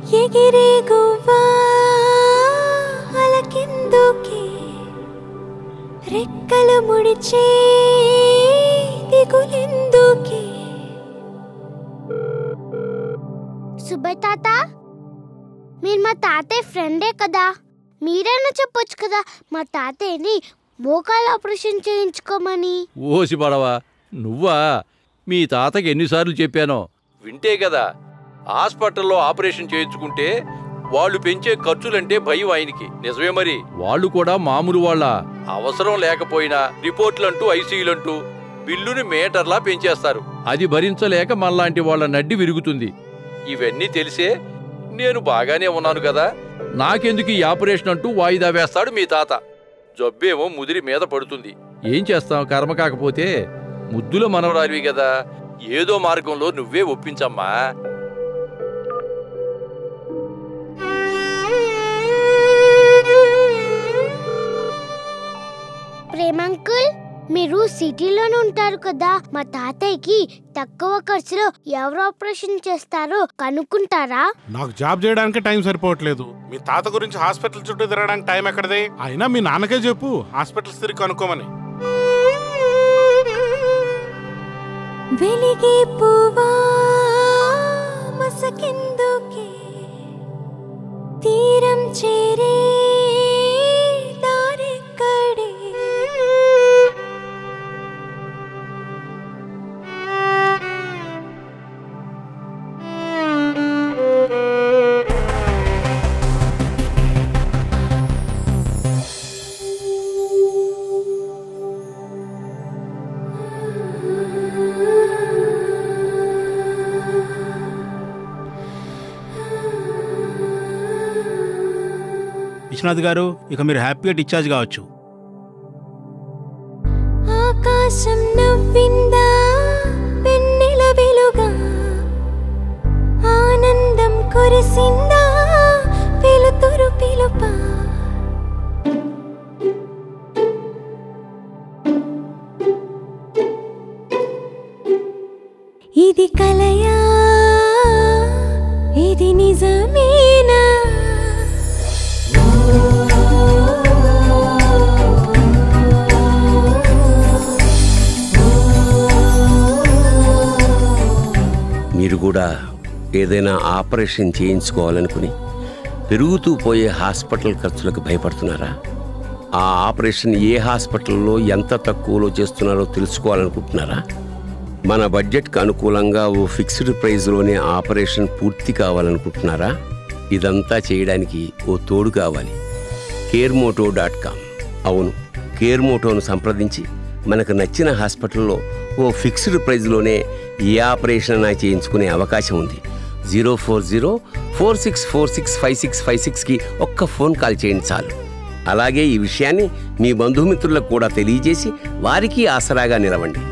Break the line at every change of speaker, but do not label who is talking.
ఎగిరే గువ్వా అలకిందుకే రెక్కలు ముడిచే దిగులెందుకే
సుబ్బయ్య తాత మీరు మా తాతయ్య ఫ్రెండే కదా మీరైనా చెప్పొచ్చు కదా మా తాతయ్యని మోకాల ఆపరేషన్ చేయించుకోమని
ఓసి పడవా నువ్వా మీ తాతకి ఎన్నిసార్లు చెప్పానో వింటే కదా హాస్పిటల్లో ఆపరేషన్ చేయించుకుంటే వాళ్ళు పెంచే ఖర్చులంటే భయం ఆయనకి నిజమే మరి వాళ్ళు కూడా మామూలు వాళ్ళ అవసరం లేకపోయినా రిపోర్ట్లంటూ ఐసీయూలంటూ బిల్లుని మీటర్లా పెంచేస్తారు అది భరించలేక మళ్ళాంటి వాళ్ళ నడ్డి విరుగుతుంది ఇవన్నీ తెలిసే నేను బాగానే ఉన్నాను కదా నాకెందుకు ఈ ఆపరేషన్ అంటూ వాయిదా వేస్తాడు మీ తాత జబ్బేమో ముదిరి మీద పడుతుంది ఏం చేస్తాం కర్మ కాకపోతే ముద్దుల మనవరాలివి కదా ఏదో మార్గంలో నువ్వే ఒప్పించమ్మా
ప్రేమంకుల్ మీరు సిటీలోనే ఉంటారు కదా మా తాతయ్యకి తక్కువ ఖర్చులో ఎవరు ఆపరేషన్ చేస్తారో కనుక్కుంటారా
నాకు జాబ్ చేయడానికి టైం సరిపోవట్లేదు మీ తాత గురించి హాస్పిటల్ చుట్టూ తిరగడానికి టైం ఎక్కడది అయినా మీ నాన్నకే చెప్పు హాస్పిటల్స్ తిరిగి కనుక్కోమని
వెలిగే పువ్వా మసకెందుకే తీరం చేరే దారెక్కడే
విశ్వనాథ్ గారు ఇక మీరు హ్యాపీగా డిశ్చార్జ్ కావచ్చు
ఆకాశం నవ్విందా వెన్నెల వెలుగా ఆనందం కురిసిందా వెలుతురు పిలుపా ఇది కలయా ఇది నిజమేనా
మీరు కూడా ఏదైనా ఆపరేషన్ చేయించుకోవాలనుకుని పెరుగుతూ పోయే హాస్పిటల్ ఖర్చులకు భయపడుతున్నారా ఆ ఆపరేషన్ ఏ హాస్పిటల్లో ఎంత తక్కువలో చేస్తున్నారో తెలుసుకోవాలనుకుంటున్నారా మన బడ్జెట్కి అనుకూలంగా ఓ ఫిక్స్డ్ ప్రైస్లోనే ఆపరేషన్ పూర్తి కావాలనుకుంటున్నారా ఇదంతా చేయడానికి ఓ తోడు కావాలి కేర్మోటో డాట్ కామ్ అవును కేర్మోటోను సంప్రదించి మనకు నచ్చిన హాస్పిటల్లో ఓ ఫిక్స్డ్ ప్రైజ్లోనే ఏ ఆపరేషన్ అయినా చేయించుకునే అవకాశం ఉంది zero four zero four six four six five six five సిక్స్కి ఒక్క ఫోన్ కాల్ చేయండి చాలు అలాగే ఈ విషయాన్ని మీ బంధుమిత్రులకు కూడా తెలియజేసి వారికి ఆసరాగా నిలవండి